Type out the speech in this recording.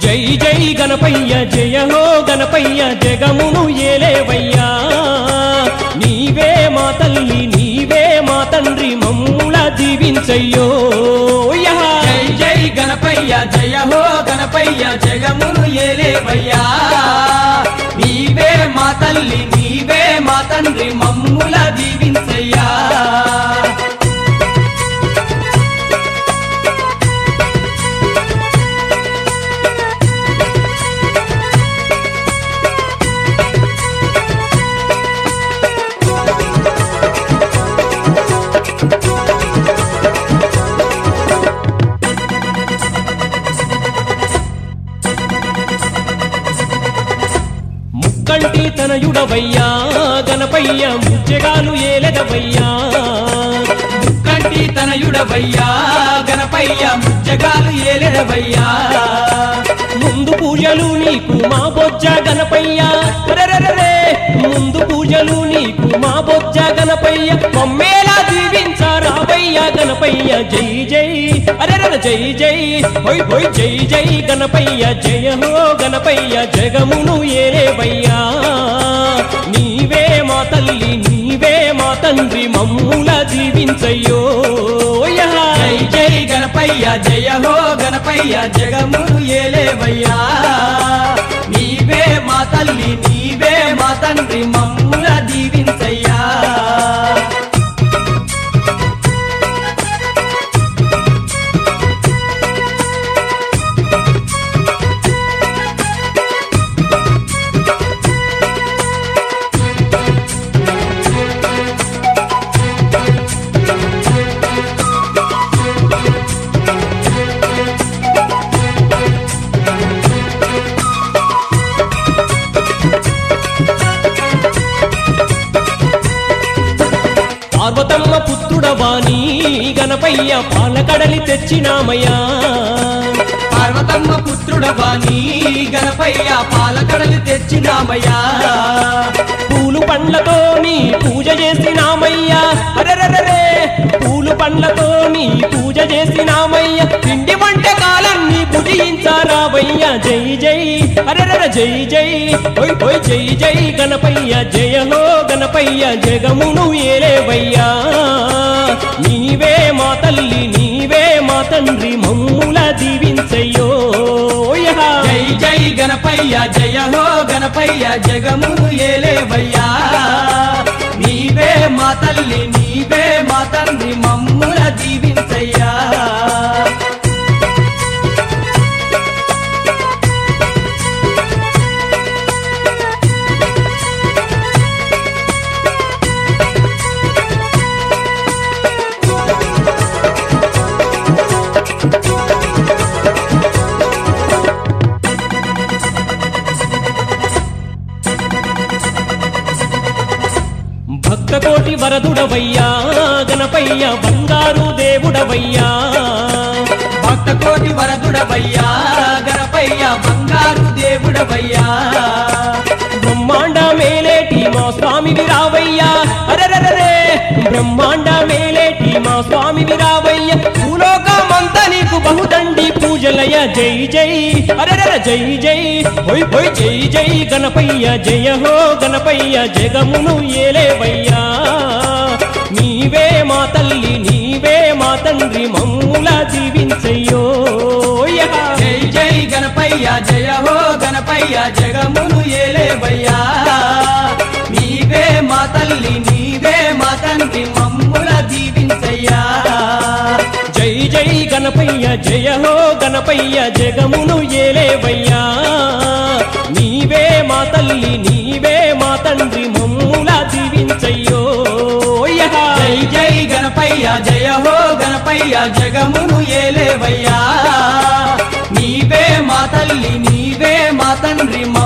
జై జై గణపయ్య జయ హో గణపయ్య జగమును ఏలేవయ్యా నీవే మా తల్లి నీవే మా తండ్రి మమ్ముల దీవించయ్యో యహ. జై జై గణపయ్య జయ హో గణపయ్య జగమును ఏలేవయ్యా నీవే మా తల్లి నీవే మా తండ్రి మమ్ముల దీవించయ్యా ముక్కంటి తనయుడవయ్యా గణపయ్య ముచ్చగాలు ఏలెదవయ్యా కంటి తనయుడవయ్యా గణపయ్య ముచ్చగాలు ఏలెడవయ్యా ముందు పూజలు నీకు మా బొజ్జ గణపయ్య రెరెరెరె. ముందు పూజలు నీకు మా బొజ్జ గణపయ్య మమ్మేలా దీవించారావయ్య గణపయ్య జై జై అరెర జై జై హొయ్ హొయ్ జై జై గణపయ్య జయ హో గణపయ్య జగమును ఏలేవయ్యా నీవే మా తల్లి నీవే మా తండ్రి మమ్ముల దీవించయ్యో యహ. జై జై గణపయ్య జయ హో గణపయ్య జగమును ఏలేవయ్యా నీవే మా తల్లి నీవే మా తండ్రి మమ్ముల దీవించయ్యా పార్వతమ్మ పుత్రుడవాణి గణపయ్య పాలకడలి తెచ్చినామయ్యా పార్వతమ్మ పుత్రుడవాణి గణపయ్య పాలకడలు తెచ్చినామయ్యా పూలు పండ్లతో నీ పూజ చేసినామయ్యా అరెరెరెరే పూలు పండ్లతో నీ పూజ చేసినామయ్యా పిండి వంటకాలన్నీ భుజించారావయ్యా జై జై అరెరెర జై జై ఓయ్ ఓయ్ జై జై గణపయ్య జయ హో గణపయ్య జగమును ఏలేవయ్యా నీవే మా తల్లి నీవే మా తండ్రి మమ్ముల దీవించయ్యో యహ. జై జై గణపయ్య జయ హో గణపయ్య జగమును ఏలేవయ్యా నీవే మా తల్లి నీవే మా తండ్రి మమ్ముల దీవించయ్యా భక్త కోటి వరదుడవయ్యా గణపయ్య బంగారు దేవుడవయ్యా భక్త కోటి వరదుడవయ్యా గణపయ్య బంగారు దేవుడవయ్యా బ్రహ్మాండ మేలేటి మా స్వామి విరావయ్యా అరెరెరెరే బ్రహ్మాండ మేలేటి మా స్వామి విరావయ్య భూలోకమంతా నీకు బహుదండి పూజలయ జై జై అరెరెర జై జై హొయ్ హొయ్ జై జై గణపయ్య జయ హో గణపయ్య జగమును ఏలేవయ్యా నీవే మా తల్లి నీవే మా తండ్రి మమ్ముల దీవించయ్యో యహ. జై జై గణపయ్య జయ హో గణపయ్య జగమును ఏలేవయ్యా నీవే మా తల్లి నీవే మా తండ్రి మమ్ముల దీవించయ్యా జై జై గణపయ్య జయ హో గణపయ్య జగమును ఏలేవయ్యా నీవే మా తల్లి నీవే మా తండ్రి మమ్ముల దీవించయ్యో యహ. జై జై గణపయ్య జయ హో గణపయ్య జగమును ఏలేవయ్యా నీవే మా తల్లి నీవే మా తండ్రి మా